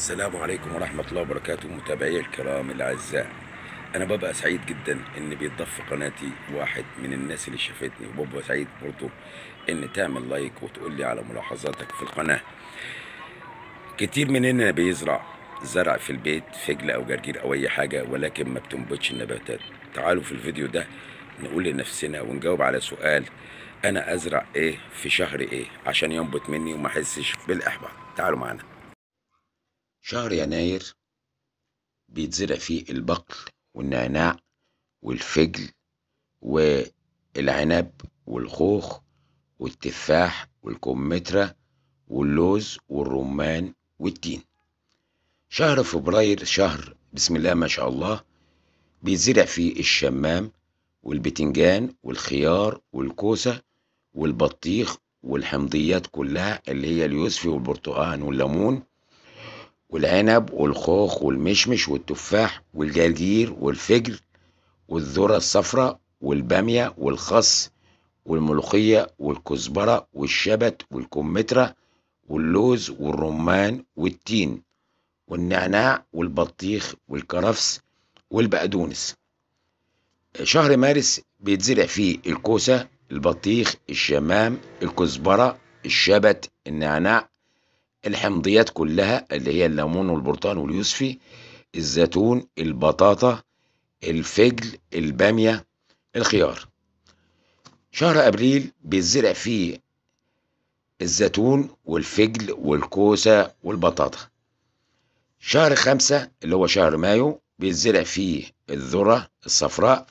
السلام عليكم ورحمة الله وبركاته متابعي الكرام الأعزاء أنا ببقى سعيد جدا إن بيتضاف في قناتي واحد من الناس اللي شافتني وببقى سعيد برضه إن تعمل لايك وتقول لي على ملاحظاتك في القناة كتير مننا بيزرع زرع في البيت فجل أو جرجير أو أي حاجة ولكن ما بتنبتش النباتات تعالوا في الفيديو ده نقول لنفسنا ونجاوب على سؤال أنا أزرع إيه في شهر إيه عشان ينبت مني وما أحسش بالإحباط تعالوا معنا شهر يناير بيتزرع فيه البقل والنعناع والفجل والعنب والخوخ والتفاح والكمثرى واللوز والرمان والتين شهر فبراير شهر بسم الله ما شاء الله بيتزرع فيه الشمام والبتنجان والخيار والكوسة والبطيخ والحمضيات كلها اللي هي اليوسفي والبرتقال والليمون والعنب والخوخ والمشمش والتفاح والجرجير والفجل والذرة الصفراء والبامية والخس والملوخية والكزبرة والشبت والكمثرى واللوز والرمان والتين والنعناع والبطيخ والكرفس والبقدونس شهر مارس بيتزرع فيه الكوسة البطيخ الشمام الكزبرة الشبت النعناع الحمضيات كلها اللي هي الليمون والبرتقال واليوسفي الزيتون البطاطا الفجل البامية الخيار شهر أبريل بيتزرع فيه الزيتون والفجل والكوسة والبطاطا شهر خمسة اللي هو شهر مايو بيتزرع فيه الذرة الصفراء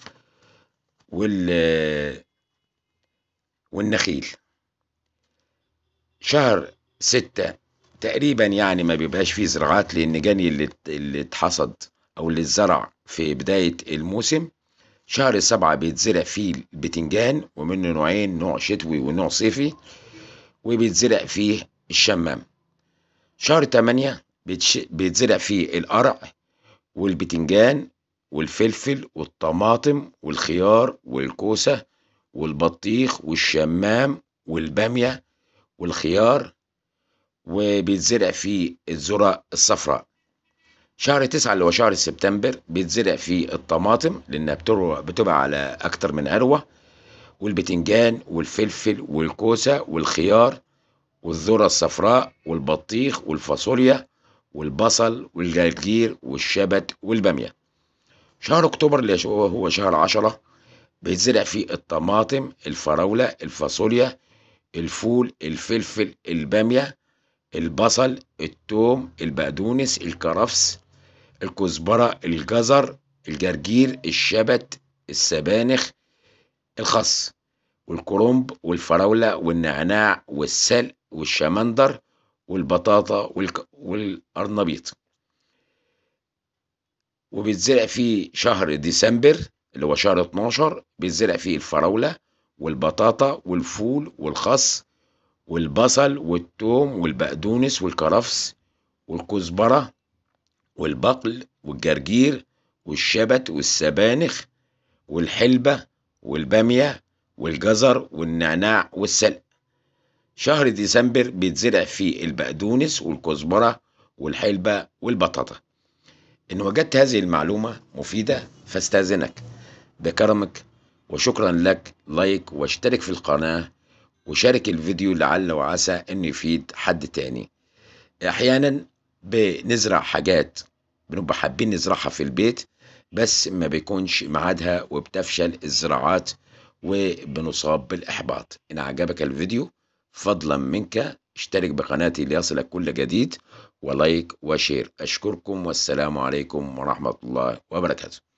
وال والنخيل شهر ستة تقريبا يعني ما بيبقاش فيه زراعات لان جاني اللي اللي اتحصد او اللي اتزرع في بداية الموسم شهر سبعة بيتزرع فيه البتنجان ومنه نوعين نوع شتوي ونوع صيفي وبيتزرع فيه الشمام شهر تمانية بيتزرع فيه القرع والبتنجان والفلفل والطماطم والخيار والكوسة والبطيخ والشمام والبامية والخيار وبيتزرع فيه الذرة الصفراء شهر تسعة اللي هو شهر سبتمبر بيتزرع فيه الطماطم لأنها بتبقى على أكتر من عروة والبتنجان والفلفل والكوسة والخيار والذرة الصفراء والبطيخ والفاصوليا والبصل والجرجير والشبت والبامية شهر أكتوبر اللي هو شهر عشرة بيتزرع فيه الطماطم الفراولة الفاصوليا الفول الفلفل البامية البصل التوم البقدونس الكرفس الكزبرة الجزر الجرجير الشبت السبانخ الخس والكرنب والفراولة والنعناع والسلق والشمندر والبطاطا والقرنبيط وبيتزرع فيه شهر ديسمبر اللي هو شهر 12 بيتزرع فيه الفراولة والبطاطا والفول والخس والبصل والثوم والبقدونس والكرفس والكزبرة والبقل والجرجير والشبت والسبانخ والحلبة والبامية والجزر والنعناع والسلق شهر ديسمبر بيتزرع فيه البقدونس والكزبرة والحلبة والبطاطا إن وجدت هذه المعلومة مفيدة فاستأذنك بكرمك وشكرا لك لايك واشترك في القناة وشارك الفيديو لعل وعسى انه يفيد حد تاني احيانا بنزرع حاجات بنبقى حابين نزرعها في البيت بس ما بيكونش ميعادها وبتفشل الزراعات وبنصاب بالاحباط ان عجبك الفيديو فضلا منك اشترك بقناتي ليصلك كل جديد ولايك وشير اشكركم والسلام عليكم ورحمة الله وبركاته